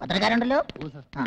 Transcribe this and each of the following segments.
പത്രക്കാരുണ്ടല്ലോ ആ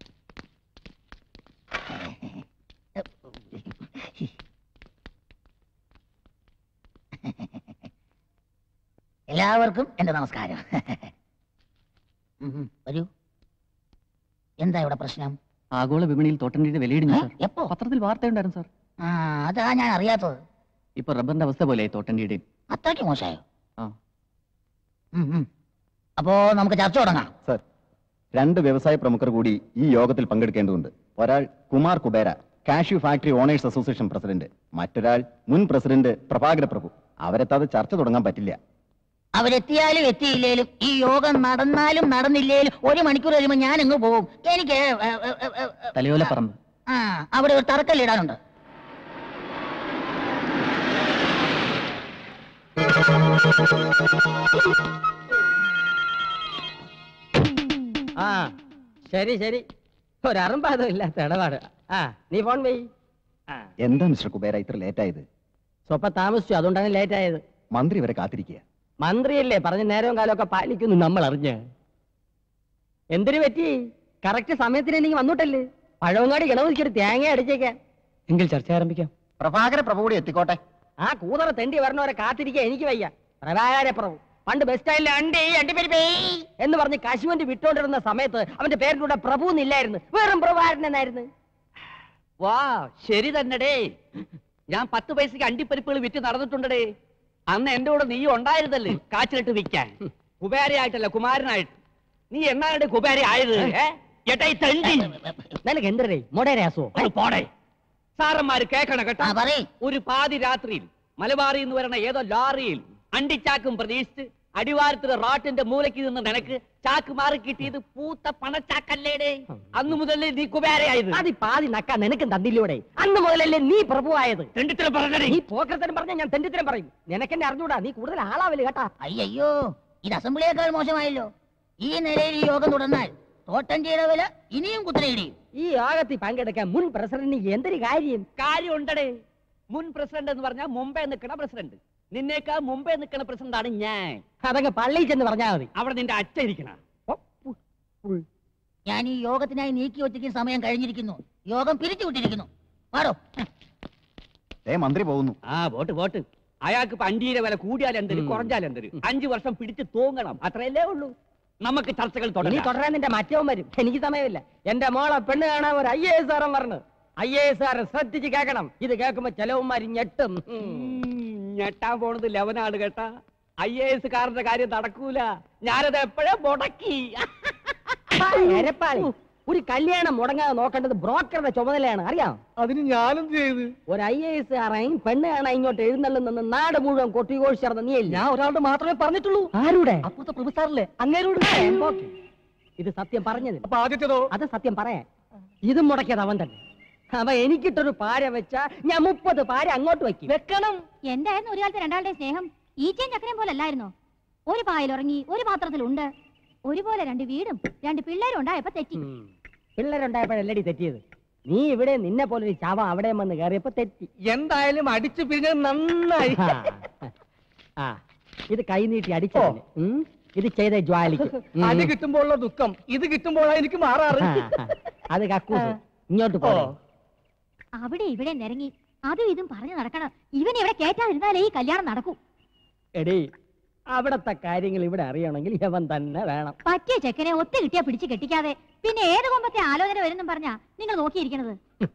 എല്ലാവർക്കും എന്റെ നമസ്കാരം ഉം, ഉം, വരൂ എന്താ ഇവിടെ പ്രശ്നം ആഗോള വിപണിയിൽ തോട്ടണ്ടിയുടെ വിലയിടിഞ്ഞു ഏ? സാർ എപ്പോ പത്രത്തിൽ വാർത്തയുണ്ടായിരുന്നു സാർ ആ അതാ ഞാൻ അറിയാത്തത് ഇപ്പൊ റബ്ബറിന്റെ അവസ്ഥ പോലെ തോട്ടണ്ടിയുടെയും അത്രയ്ക്ക് മോശമായോ ആ. ഉം, ഉം. അപ്പോ നമുക്ക് ചർച്ച തുടങ്ങാം സർ രണ്ട് വ്യവസായ പ്രമുഖർ കൂടി ഈ യോഗത്തിൽ പങ്കെടുക്കേണ്ടതുണ്ട് ഒരാൾ Kumar Kubera cashew factory owners association president മറ്റൊരാൾ മുൻ പ്രസിഡന്റ് പ്രഭാകര പ്രഭു അവരെത്താതെ ചർച്ച തുടങ്ങാൻ പറ്റില്ല അവരെത്തിയാലും എത്തിയില്ലേലും ഈ യോഗം നടന്നാലും നടന്നില്ലേലും ഒരു മണിക്കൂർ കഴിയുമ്പോൾ ഞാൻ അങ്ങ് പോകും എനിക്ക് ഏ, ഏ, ഏ, ഏ, ഏ, തലയോലപ്പറമ്പ് ആ അവിടെ ഒരു തറക്കല്ലിടാനുണ്ട് ആ ശരി ശരി ഒരറുമ്പാതം ഇല്ലാത്ത ഇടപാട് ആ നീ ഫോൺ വെയ് ആ എന്താ മിസ്റ്റർ കുബേര ഇത്ര ലേറ്റ് ആയത് സ്വപ്പം താമസിച്ചു അതുകൊണ്ടാണ് ലേറ്റ് ആയത് മന്ത്രി വരെ കാത്തിരിക്കുക മന്ത്രിയല്ലേ പറഞ്ഞ നേരവും കാലമൊക്കെ പാലിക്കുന്നു നമ്മൾ അറിഞ്ഞ് എന്തിനു പറ്റി കറക്റ്റ് സമയത്തിന് എനിക്ക് വന്നിട്ടല്ലേ പഴവങ്ങാടി ഗണപതിക്കൊരു തേങ്ങ അടിച്ചേക്കാൻ എങ്കിൽ ചർച്ച ആരംഭിക്കാം പ്രഭാകര പ്രഭു കൂടി എത്തിക്കോട്ടെ ആ കൂതറ തെണ്ടി വരണവരെ കാത്തിരിക്കാൻ എനിക്ക് വയ്യ പ്രഭാകര പ്രഭു പണ്ട് ബസ് സ്റ്റാൻഡിൽ അണ്ടി അണ്ടിപ്പരിപ്പേ എന്ന് പറഞ്ഞ് കശുവണ്ടി വിട്ടോണ്ടിരുന്ന സമയത്ത് അവന്റെ പേരിന്റെ കൂടെ പ്രഭു എന്നില്ലായിരുന്നു വെറും പ്രഭാകരൻ എന്നായിരുന്നു വാ ശരി തന്നെടേ ഞാൻ പത്ത് പൈസക്ക് അണ്ടിപ്പരിപ്പുകൾ വിറ്റ് നടന്നിട്ടുണ്ടടേ അന്ന് എന്റെ കൂടെ നീ ഉണ്ടായിരുന്നല്ലേ കാച്ചിലിട്ട് വിൽക്കാൻ കുബേരയായിട്ടല്ല കുമാരനായിട്ട് നീ എന്നാണ് കുബേര ആയത് ഏ? ഏട്ടാ ഈ തണ്ടി നിനക്ക് എന്തരേ മൊടേരാസോ ഒന്ന് പോടെ സാറന്മാര് കേക്കണം ആ കേട്ടോ പറയ് ഒരു പാതി രാത്രിയിൽ മലബാറിൽ നിന്ന് വരണ ഏതോ ലോറിയിൽ അണ്ടിച്ചാക്കും പ്രതീക്ഷിച്ച് അടിവാരത്തിലെ റോട്ടിന്റെ മൂലയ്ക്ക് നിന്ന് നിനക്ക് ചാക്ക് മാറി കിട്ടിയത് പൂത്ത പണച്ചാക്കല്ലേടേ അന്ന് മുതലേ നീ കുബേരയായത് പാതി പാതി നക്ക നിനക്കും തന്നില്ലൂടെ അന്ന് മുതലല്ലേ നീ പ്രഭുവായത് രണ്ടിത്തരം പറഞ്ഞടേ നീ പോക്കരത്തരം പറഞ്ഞ ഞാൻ തെണ്ടിത്തരം പറയും നിനക്കെന്നെ അറിഞ്ഞൂടാ നീ കൂടുതൽ ആളാവല് കേട്ടാ അയ്യോ ഇത് അസംബ്ലിയേക്കാൾ മോശമായല്ലോ ഈ നിലയിൽ ഈ യോഗം തുടർന്നാൽ തോട്ടഞ്ചിയുടെ വില ഇനിയും കുത്തനെയിടിയും ഈ യോഗത്തിൽ പങ്കെടുക്കാൻ മുൻ പ്രസിഡന്റിന് എന്തൊരു കാര്യം കാര്യമുണ്ടടേ മുൻ പ്രസിഡന്റ് എന്ന് പറഞ്ഞാൽ മുമ്പേ നിൽക്കണ പ്രസിഡന്റ് നിന്നേക്കാ മുമ്പേ നിൽക്കണ പ്രസിഡന്റ് ആണ് ഞാൻ അതങ്ങ് പള്ളിയിൽ ചെന്ന് പറഞ്ഞാൽ മതി അവിടെ നിന്റെ അച്ഛ ഇരിക്കണ ഞാൻ ഈ യോഗത്തിനായി നീക്കി വച്ചിരിക്കുന്ന സമയം കഴിഞ്ഞിരിക്കുന്നു യോഗം പിരിച്ചുവിട്ടിരിക്കുന്നു പാടോ ഏ മന്ത്രി പോകുന്നു ആ വോട്ട് വോട്ട് അയാൾക്ക് ഇപ്പൊ അഞ്ചീര വില കൂടിയാൽ എന്തൊരു ഉം. കുറഞ്ഞാൽ എന്തൊരു അഞ്ചു വർഷം പിടിച്ച് തൂങ്ങണം അത്രയല്ലേ ഉള്ളൂ നമുക്ക് ചർച്ചകൾ നീ തുടങ്ങാം തുടരാൻ നിന്റെ മറ്റവും വരും എനിക്ക് സമയമില്ല എന്റെ മോളെ പെണ്ണ് കാണാൻ ഒരു ഐ എ എസ് ആറും പറഞ്ഞു ഐ എ എസ് ആർ ശ്രദ്ധിച്ച് കേൾക്കണം ഇത് കേൾക്കുമ്പോ ചെലവന്മാര് ഞെട്ടും ഉം. ഉം, ഞെട്ടാൻ പോണത് ലെവനാണ് കേട്ടാ ഐ എ എസ് കാരന്റെ കാര്യം നടക്കൂല ഞാനത് എപ്പോഴേ മുടക്കി ആ, എരപ്പാളി. ഒരു കല്യാണം മുടങ്ങാതെ നോക്കേണ്ടത് ബ്രോക്കറുടെ ചുമതലയാണ് അറിയാം അതിന് ഞാനെന്ത് ചെയ്ത് ഒരു ഐ എ എസ് ആറായും പെണ്ണ് കാണാൻ ഇങ്ങോട്ട് എഴുന്നള്ളുന്ന നാട് മുഴുവൻ കൊട്ടിഘോഷിച്ചിരുന്ന നീ ഞാൻ ഒരാളുടെ മാത്രമേ പറഞ്ഞിട്ടുള്ളൂ ആരുടെ അപ്പുറത്തെ പ്രൊഫസറിലെ അങ്ങേരോട് ഓക്കേ. ഇത് സത്യം പറഞ്ഞത് അപ്പൊ ആദ്യത്തേതോ അത് സത്യം പറയാൻ ഇത് മുടക്കിയത് അവൻ തന്നെ അവ എനിക്കിട്ടൊരു പാര വെച്ചാ ഞാൻ മുപ്പത് പാര അങ്ങോട്ട് വെക്കും വെക്കണം എന്തായിരുന്നു ഒരു കാലത്ത് രണ്ടാളുടെ സ്നേഹം ഈച്ചയും ചക്കരയും പോലെ അല്ലായിരുന്നോ ഒരു പായിൽ ഉറങ്ങി ഒരു പാത്രത്തിലുണ്ട് ഒരുപോലെ രണ്ട് വീടും രണ്ട് പിള്ളേരും ഉണ്ടായപ്പോ തെറ്റി ഉം. പിള്ളേരുണ്ടായപ്പോഴല്ലടി തെറ്റിയത് നീ ഇവിടെ നിന്നെ പോലെ ഒരു ചാവ അവിടെ വന്ന് കയറിയപ്പോ തെറ്റി എന്തായാലും അടിച്ചു പിരിഞ്ഞത് നന്നായി ആ. ആ ഇത് കൈ നീട്ടി അടിച്ചു ഇത് ചെയ്ത ജ്വാലിക്ക് ഉം. അടി കിട്ടുമ്പോഴുള്ള ദുഃഖം ഇത് കിട്ടുമ്പോഴാണ് എനിക്ക് മാറാറ് ആ, അത് കക്കൂസ് ഇങ്ങോട്ട് പോ അവിടെ ഇവിടെ നിരങ്ങി അതും ഇതും പറഞ്ഞു നടക്കണം ഇവൻ ഇവിടെ കേറ്റാതിരുന്നാലേ ഈ കല്യാണം നടക്കൂ എടി അവിടത്തെ കാര്യങ്ങൾ ഇവിടെ അറിയണമെങ്കിൽ ഇവൻ തന്നെ വേണം പറ്റിയ ചെക്കനെ ഒത്തു കിട്ടിയാ പിടിച്ച് കെട്ടിക്കാതെ പിന്നെ ഏത് കൊമ്പത്തെ ആലോചന വരുന്നും പറഞ്ഞാ നിങ്ങൾ നോക്കിയിരിക്കണത്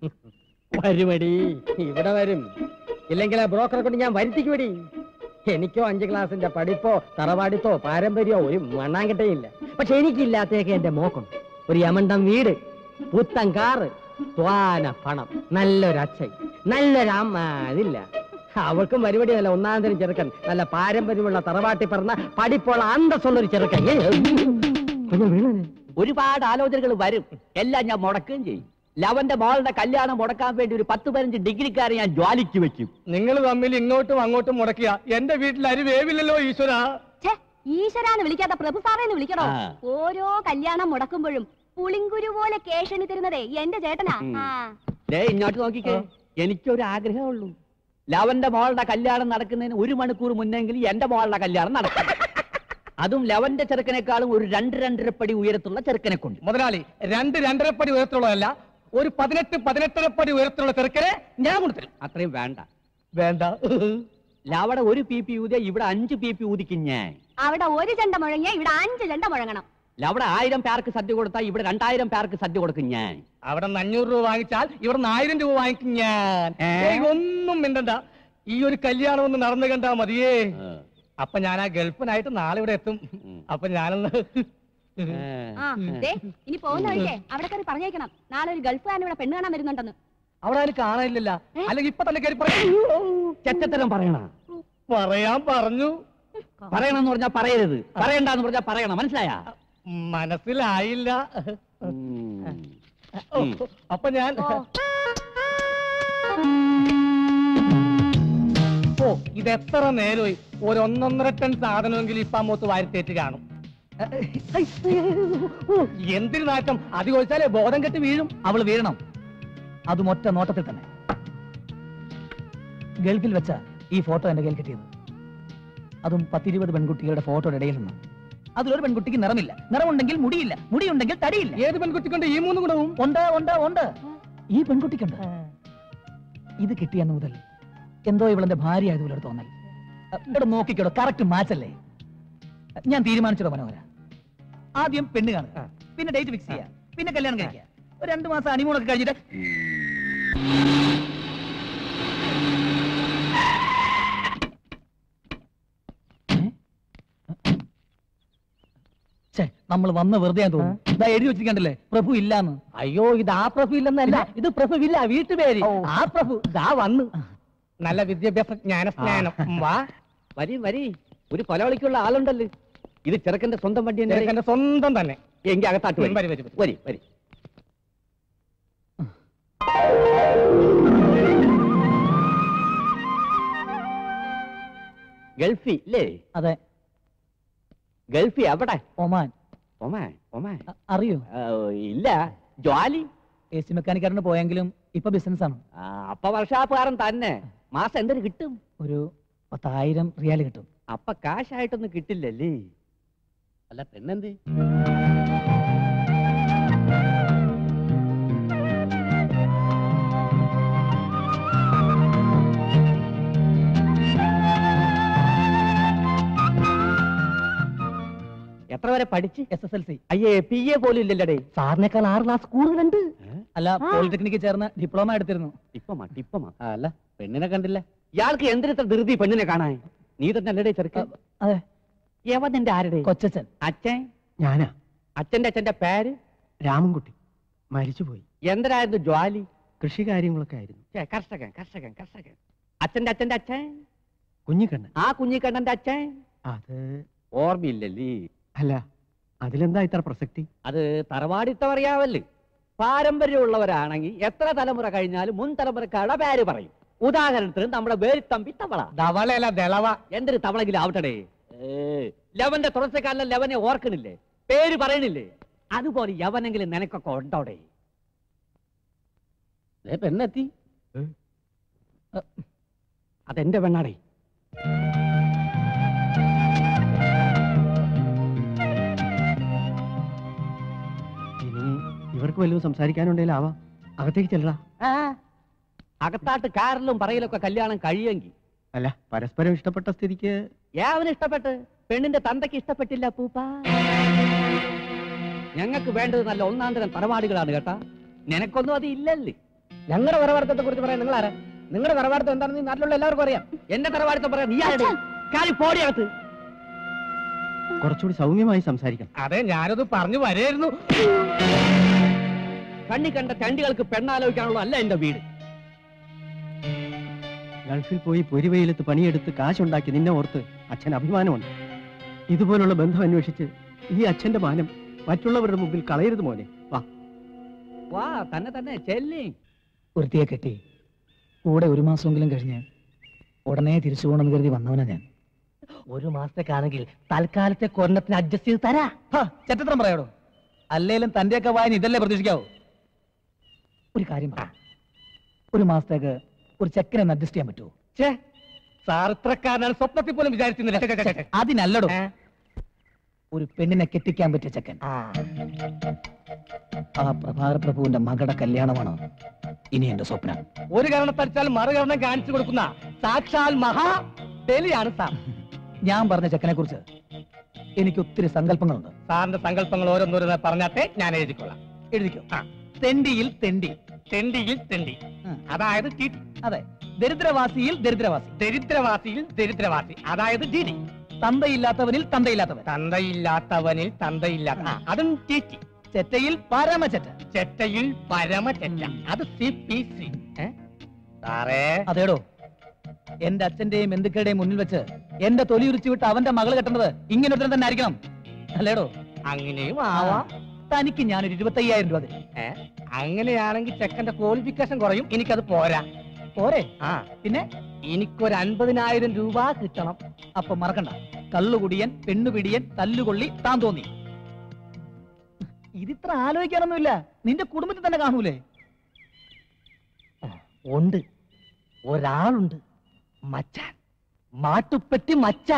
വരുമടി ഇവിടെ വരും ഇല്ലെങ്കിൽ ആ ബ്രോക്കറെ കൊണ്ട് ഞാൻ വരുത്തിക്കുവടി എനിക്കോ അഞ്ച് ക്ലാസിന്റെ പഠിപ്പോ തറവാടിത്തോ പാരമ്പര്യമോ ഒരു മണ്ണാങ്കട്ടയില്ല പക്ഷെ എനിക്കില്ലാത്തേക്ക് എന്റെ മോക്കം ഒരു യമണ്ടം വീട് പുത്തൻ കാറ് ത്വാന പണം നല്ലൊരു അച്ഛൻ നല്ലൊരു അമ്മ അതില്ല അവൾക്കും പരിപാടി നല്ല ഒന്നാം തരം ചെറുക്കൻ നല്ല പാരമ്പര്യമുള്ള തറവാട്ടി പറഞ്ഞ പഠിപ്പുള്ള അന്തസ്സുള്ള ഒരു ചെറുക്കൻ ഏ, കുഞ്ഞ് വീണനെ. ഒരുപാട് ആലോചനകൾ വരും എല്ലാം ഞാൻ മുടക്കുകയും ചെയ്യും ലവന്റെ മോളുടെ കല്യാണം മുടക്കാൻ വേണ്ടി ഒരു പത്ത് പതിനഞ്ച് ഡിഗ്രിക്കാരെ ഞാൻ ജ്വാലിക്ക് വെക്കും നിങ്ങൾ തമ്മിൽ ഇങ്ങോട്ടും അങ്ങോട്ടും മുടക്കിയ എന്റെ വീട്ടിൽ അരി വേവില്ലല്ലോ ഈശ്വര ഛേ ഈശ്വരാന്ന് വിളിക്കാത്ത പ്രഭു സാറേന്ന് വിളിക്കണോ ആ. ഓരോ കല്യാണം മുടക്കുമ്പോഴും പുളിങ്കുരു പോലെ കേഷണി തരുന്നതേ എന്റെ ചേട്ടനാ ഉം. ആ ദേ ഇങ്ങോട്ട് നോക്കിക്കേ എനിക്കൊരു ആഗ്രഹമുള്ളൂ ലവന്റെ മോളുടെ കല്യാണം നടക്കുന്നതിന് ഒരു മണിക്കൂർ മുന്നെങ്കിലും എന്റെ മോളുടെ കല്യാണം നടക്കും അതും ലവന്റെ ചെറുക്കനേക്കാളും ഒരു രണ്ട് രണ്ടരപ്പടി ഉയരത്തുള്ള ചെറുക്കനെ കൊണ്ട് മുതലാളി രണ്ട് രണ്ടരപ്പടി ഉയരത്തിലുള്ളതല്ല ഒരു പതിനെട്ട് പതിനെട്ടരപ്പടി ഉയരത്തിലുള്ള ചെറുക്കനെ ഞാൻ കൊടുത്തരും അത്രയും വേണ്ട വേണ്ട ലവടെ ഒരു പി പി ഊതിയ ഇവിടെ അഞ്ച് പി പി ഊതിക്കും ഞാൻ അവിടെ ഒരു ചെണ്ട മുഴങ്ങിയ ഇവിടെ അഞ്ച് ചെണ്ട മുഴങ്ങണം ലവടെ ആയിരം പേർക്ക് സദ്യ കൊടുത്താൽ ഇവിടെ രണ്ടായിരം പേർക്ക് സദ്യ കൊടുക്കും ഞാൻ അവിടെ നിന്ന് അഞ്ഞൂറ് രൂപ വാങ്ങിച്ചാൽ ഇവിടെ നിന്ന് ആയിരം രൂപ വാങ്ങിക്കും ഞാൻ ഏ? ഏയ്, ഒന്നും മിണ്ടണ്ട ഈ ഒരു കല്യാണം ഒന്ന് നടന്നു കണ്ടാ മതിയേ അപ്പൊ ഞാൻ ആ ഗൾഫിനായിട്ട് നാളെ ഇവിടെ എത്തും അപ്പൊ ഞാനൊന്ന് ആ ദേ ഇനി പോകുന്ന വഴിക്കേ അവിടെ കയറി പറഞ്ഞേക്കണം നാളെ ഒരു ഗൾഫുകാരൻ ഇവിടെ പെണ്ണ് കാണാൻ വരുന്നുണ്ടെന്ന് അവിടെ ആരും കാണാനില്ലല്ല ഏ? അല്ലെങ്കിൽ ഇപ്പൊ തന്നെ കയറി പറയൂ ചെറ്റത്തരം പറയണ പറയാൻ പറഞ്ഞു പറയണമെന്ന് പറഞ്ഞാൽ പറയരുത് പറയണ്ടെന്ന് പറഞ്ഞാൽ പറയണം മനസ്സിലായ മനസ്സിലായില്ല ഓ, അപ്പൊ ഞാൻ ഓ ഇത് എത്ര നേരമായി ഒരു ഒന്നൊന്നര ടൺ സാധനമെങ്കിലും ഇപ്പൊ അമ്മൂത്ത് വാരിത്തേറ്റ് കാണും ഓ, എന്തൊരു നാറ്റം അത് ചോദിച്ചാലേ ബോധം കെട്ട് വീഴും അവൾ വീഴണം അതും ഒറ്റ നോട്ടത്തിൽ തന്നെ ഗൾഫിൽ വെച്ച ഈ ഫോട്ടോ എന്റെ കയ്യിൽ കിട്ടിയത് അതും പത്തിരുപത് പെൺകുട്ടികളുടെ ഫോട്ടോയുടെ ഇടയിൽ നിന്ന് അതിലൊരു പെൺകുട്ടിക്ക് നിറമില്ല നിറമുണ്ടെങ്കിൽ മുടിയില്ല മുടിയുണ്ടെങ്കിൽ തടിയില്ല ഏത് പെൺകുട്ടിക്കൊണ്ട് ഈ മൂന്ന് ഗുണവും ഉണ്ട് ഉണ്ട് ഉണ്ട് ഈ പെൺകുട്ടിക്കുണ്ട് ഇത് കിട്ടിയെന്ന് മുതൽ എന്തോ ഇവളെന്റെ ഭാര്യ ആയതുപോലെ ഒരു തോന്നൽ ഇവിടെ നോക്കിക്കോടോ കറക്റ്റ് മാച്ച് അല്ലേ ഞാൻ തീരുമാനിച്ചോ മനോഹര ആദ്യം പെണ്ണ് കാണുക പിന്നെ ഡേറ്റ് ഫിക്സ് ചെയ്യുക പിന്നെ കല്യാണം കഴിക്കുക ഒരു രണ്ടു മാസം അണിമൂണൊക്കെ കഴിഞ്ഞിട്ട് നമ്മൾ വന്ന വെറുതെ തോന്നുന്നു ഇതാ എഴുതി വെച്ചിരിക്കണ്ടല്ലേ പ്രഭു ഇല്ലാന്ന് അയ്യോ ഇത് ആ പ്രഭു ഇല്ലെന്നല്ല ഇത് പ്രഭുവില്ല വീട്ടുപേര് ഓ. ആ പ്രഭു ഇതാ വന്നു നല്ല വിദ്യാഭ്യാസ ജ്ഞാന സ്നാനം വാ വരി വരി ഒരു കൊലവിളിക്കുള്ള ആളുണ്ടല്ലോ ഇത് ചെറുക്കന്റെ സ്വന്തം വണ്ടി തന്നെ എന്റെ സ്വന്തം തന്നെ എങ്കിൽ അകത്താട്ട് വരി, വരി വരി, വരി. വരി വരി ഗൾഫി ഇല്ലേ അതെ ഗൾഫി എവിടെ ഒമാൻ ഒമാൻ ഒമാൻ അ- അറിയോ ആ, ഇല്ല ജോലി എ സി മെക്കാനിക്കാരന് പോയെങ്കിലും ഇപ്പൊ ബിസിനസ് ആണ് ആ, അപ്പ വർഷാപ്പുകാരൻ തന്നെ മാസം എന്തൊരു കിട്ടും ഒരു പത്തായിരം റിയാൽ കിട്ടും അപ്പ കാശായിട്ടൊന്നും കിട്ടില്ലല്ലേ അല്ല പെണ്ണെന്തേ എത്ര വരെ പഠിച്ച് എസ് എസ് എൽ സി അയ്യേ പി എ പോലും ഇല്ലല്ലേ സാറിനേക്കാൾ ആറ് ക്ലാസ് കൂടുതലുണ്ട് അല്ല പോളിടെക്നിക്കിൽ ചേർന്ന് ഡിപ്ലോമ എടുത്തിരുന്നു ഇപ്പമാ ഇപ്പമാ അല്ല പെണ്ണിനെ കണ്ടില്ല ഇയാൾക്ക് എന്തിനത്ര ധൃതി പെണ്ണിനെ കാണാൻ നീ തന്നെ അല്ലടേ ചെറുക്കൻ അതെ യവൻ നിന്റെ ആരുടെ കൊച്ചച്ഛൻ അച്ഛൻ ഞാനാ അച്ഛന്റെ അച്ഛന്റെ പേര് രാമൻകുട്ടി മരിച്ചുപോയി എന്തരായിരുന്നു ജ്വാലി കൃഷി കാര്യങ്ങളൊക്കെ ആയിരുന്നു ഛെ, കർഷകൻ കർഷകൻ കർഷകൻ അച്ഛന്റെ അച്ഛന്റെ അച്ഛൻ കുഞ്ഞിക്കണ്ണൻ ആ കുഞ്ഞിക്കണ്ണന്റെ അച്ഛൻ അത് ഓർമ്മയില്ലല്ലേ അല്ല അതിലെന്താ ഇത്ര പ്രസക്തി അത് തറവാടിത്തം അറിയാവല്ലേ പാരമ്പര്യമുള്ളവരാണെങ്കിൽ എത്ര തലമുറ കഴിഞ്ഞാലും മുൻ തലമുറക്കാരുടെ പേര് പറയും ഉദാഹരണത്തിന് നമ്മുടെ വേരിത്തമ്പി തവള ധവളയല്ല ദളവ എന്തൊരു തവളെങ്കിലും ആവട്ടെ ലവന്റെ തുടർച്ചക്കാരനെ ലവനെ ഓർക്കണില്ലേ പേര് പറയണില്ലേ അതുപോലെ യവനെങ്കിലും നിനക്കൊക്കെ ഉണ്ടോടെ ദേ പെണ്ണെത്തി അതെന്റെ പെണ്ണാടേ ഇനി ഇവർക്ക് വല്ലതും സംസാരിക്കാനുണ്ടെങ്കിൽ ആവാം അകത്തേക്ക് ചെല്ലടാ അകത്താട്ട് കാറിലും പറയിലൊക്കെ കല്യാണം കഴിയുമെങ്കിൽ അല്ല പരസ്പരം ഇഷ്ടപ്പെട്ട സ്ഥിതിക്ക് യാവന് ഇഷ്ടപ്പെട്ട് പെണ്ണിന്റെ തന്തയ്ക്ക് ഇഷ്ടപ്പെട്ടില്ല പൂപ്പ ഞങ്ങൾക്ക് വേണ്ടത് നല്ല ഒന്നാം തരം തറവാടുകളാണ് കേട്ടാ നിനക്കൊന്നും അത് ഇല്ലല്ലേ ഞങ്ങളുടെ തറവാടത്തെ കുറിച്ച് പറയാൻ നിങ്ങൾ ആരാ നിങ്ങളുടെ തറവാടത്ത് എന്താണെന്ന് ഈ നാട്ടിലുള്ള എല്ലാവർക്കും അറിയാം എന്റെ തറവാടുത്തം പറയാ നീ ആരുടെ കാലി പോടിയകത്ത് കുറച്ചുകൂടി സൗമ്യമായി സംസാരിക്കണം അതെ ഞാനത് പറഞ്ഞു വരായിരുന്നു കണ്ണി കണ്ട ചണ്ടികൾക്ക് പെണ്ണാലോചിക്കാനുള്ള അല്ല എന്റെ വീട് ഗൾഫിൽ പോയി പൊരിവെയിലത്ത് പണിയെടുത്ത് കാശുണ്ടാക്കി നിന്നെ ഓർത്ത് അച്ഛൻ അഭിമാനമുണ്ട് ഇതുപോലുള്ള ബന്ധം അന്വേഷിച്ച് ഈ അച്ഛന്റെ മാനം മറ്റുള്ളവരുടെ മുമ്പിൽ കളയരുത് മോനെ വാ വാ തന്നെ തന്നെ ചെല്ലി വൃത്തിയെ കെട്ടി കൂടെ ഒരു മാസമെങ്കിലും കഴിഞ്ഞ് ഉടനെ തിരിച്ചു പോകണമെന്ന് കരുതി വന്നവനാ ഞാൻ ഒരു മാസത്തേക്കാണെങ്കിൽ തൽക്കാലത്തെ കൊരണത്തിന് അഡ്ജസ്റ്റ് ചെയ്ത് തരാ ചെറ്റത്രം പറയാടോ അല്ലേലും തന്റെയൊക്കെ വായന ഇതല്ലേ പ്രതീക്ഷിക്കാവൂ ഒരു കാര്യം പറ ഒരു മാസത്തേക്ക് ഒരു ചെക്കനെ ഒന്ന് അഡ്ജസ്റ്റ് ചെയ്യാൻ പറ്റുമോ സാർ ഇത്രക്കാരനാണ് സ്വപ്നത്തിൽ പോലും വിചാരിച്ചിരുന്നില്ല അതിനല്ലടോ ഒരു പെണ്ണിനെ കെട്ടിക്കാൻ പറ്റിയ ചെക്കൻ ആ പ്രഭാകര പ്രഭുവിന്റെ മകളുടെ കല്യാണമാണ് ഇനി എന്റെ സ്വപ്നം ഒരു കരണത്തടിച്ചാൽ മറുകരണം കാണിച്ചു കൊടുക്കുന്ന സാക്ഷാൽ മഹാ ബലിയാണ് സാർ ഞാൻ പറഞ്ഞ ചെക്കനെ കുറിച്ച് എനിക്ക് ഒത്തിരി സങ്കല്പങ്ങളുണ്ട് സാറിന്റെ സങ്കല്പങ്ങൾ ഓരോന്നോരോന്ന് പറഞ്ഞാട്ടെ ഞാൻ എഴുതിക്കൊള്ളാം എഴുതിക്കോ തെണ്ടിയിൽ തെണ്ടി തെണ്ടിയിൽ തെണ്ടി ഉം. അതായത് ടി അതെ ദരിദ്രവാസിയിൽ ദരിദ്രവാസി ദരിദ്രവാസിയിൽ ദരിദ്രവാസി അതായത് ഡിഡി തന്തയില്ലാത്തവനിൽ തന്തയില്ലാത്തവൻ തന്തയില്ലാത്തവനിൽ തന്തയില്ലാത്ത ആ, അതും ടി ചെറ്റയിൽ പരമചെറ്റ ചെറ്റയിൽ പരമ ചെറ്റ അത് സി പി സി സാറേ അതേടോ എന്റെ അച്ഛന്റെയും ബന്ധുക്കളുടെയും മുന്നിൽ വെച്ച് എന്റെ തൊലി ഉരിച്ചു വിട്ട് അവന്റെ മകള് കെട്ടുന്നത് ഇങ്ങനെ ഒരുത്തൻ തന്നെ ആയിരിക്കണം അല്ലേടോ അങ്ങനെയും ആവാം തനിക്ക് ഞാനൊരു ഇരുപത്തയ്യായിരം രൂപ തരും ഏ? അങ്ങനെയാണെങ്കിൽ ചെക്കന്റെ ക്വാളിഫിക്കേഷൻ കുറയും എനിക്കത് പോരാ പോരെ ആ പിന്നെ എനിക്കൊരു അൻപതിനായിരം രൂപ കിട്ടണം അപ്പൊ മറക്കണ്ട കള്ളുകുടിയൻ പെണ്ണുപിടിയൻ തല്ലുകൊള്ളി താൻ തോന്നി ഇതിത്ര ആലോചിക്കാനൊന്നുമില്ല നിന്റെ കുടുംബത്തിൽ തന്നെ കാണൂലേ ഉണ്ട് ഒരാളുണ്ട് മച്ചാൻ മാട്ടുപ്പെട്ടി മച്ചാൻ